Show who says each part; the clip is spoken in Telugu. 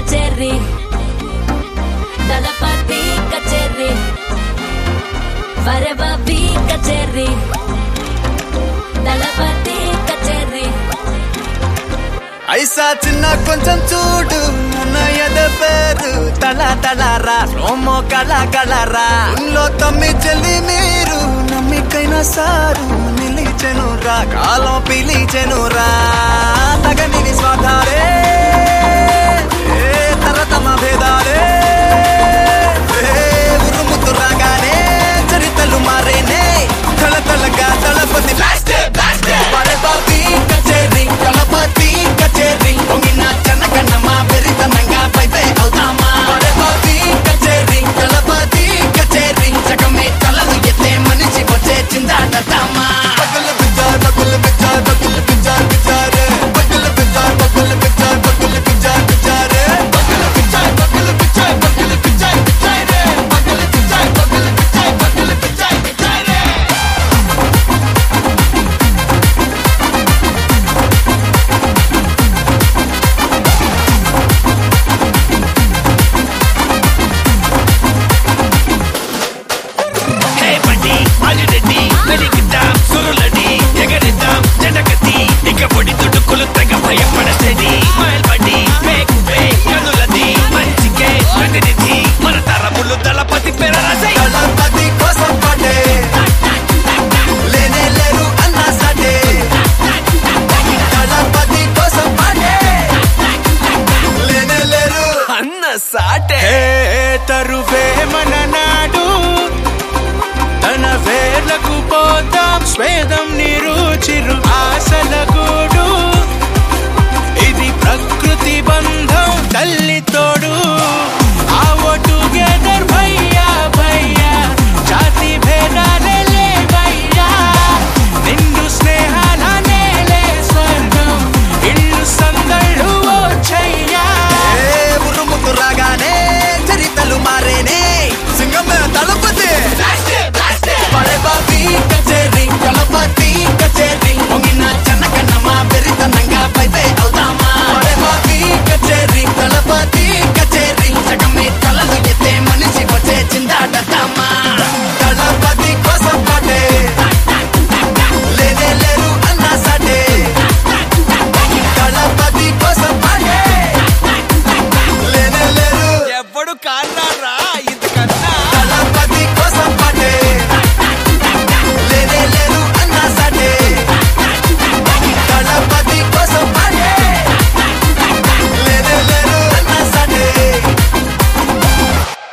Speaker 1: కచేరి దళపతి కచేరి వరబాబి కచేరి దళపతి కచేరి
Speaker 2: ఐసా చిన్న కొంచెం చూడు అన్నయ్యద పేరు తల తలారా రోమో కళ కళరా లో తమ్మి చెల్లి మీరు నమ్మికైన సారు నిలిచెను రా కాలం పిలిచెను రా తగని స్వాధారే ఏ తరతమ భేదాలే ఏ ఉరుముతు రాగానే చరితలు మారేనే తల తలగా తలపతి బ్లాస్ట్ బ్లాస్ట్ వరే బాబీ కచేరి తలపతి కచేరి పొంగిన జనగణమా పెరితనంగా పైపే అవుతామా వరే బాబీ కచేరి తలపతి కచేరి జగమే తలలు ఎత్తే మనిషి వచ్చే చిందాడతామా పగల బిజ్జార్ పగల బిజ్జార్ పగల బిజ్జార్ బిజ్జారే పగల బిజ్జార్ పగల బిజ్జార్ పగల బిజ్జార్ బిజ్జారే పగల బిజ్జార్ పగల బిజ్జార్ పగల బిజ్జార్ బిజ్జారే పగల బిజ్జార్ పగల బిజ్జార్ పగల బిజ్జార్ బిజ్జారే
Speaker 3: హే బండి మాలిరెడ్డి వెలిగిద్దాం సురులడి ఎగరిద్దాం జనగతి ఇక పొడి తుడుకులు తెగ భయపడసేది మైల్ బండి మేకు పే కనులది మంచికే ప్రతినిధి మన తరములు దళపతి పెరరసై
Speaker 2: దళపతి కోసం పడే లేనే లేరు అన్న సడే దళపతి కోసం పడే లేనే లేరు
Speaker 3: అన్న సాటే
Speaker 2: తరువే మన నాడు తన వేర్లకు పోతాం స్వేదం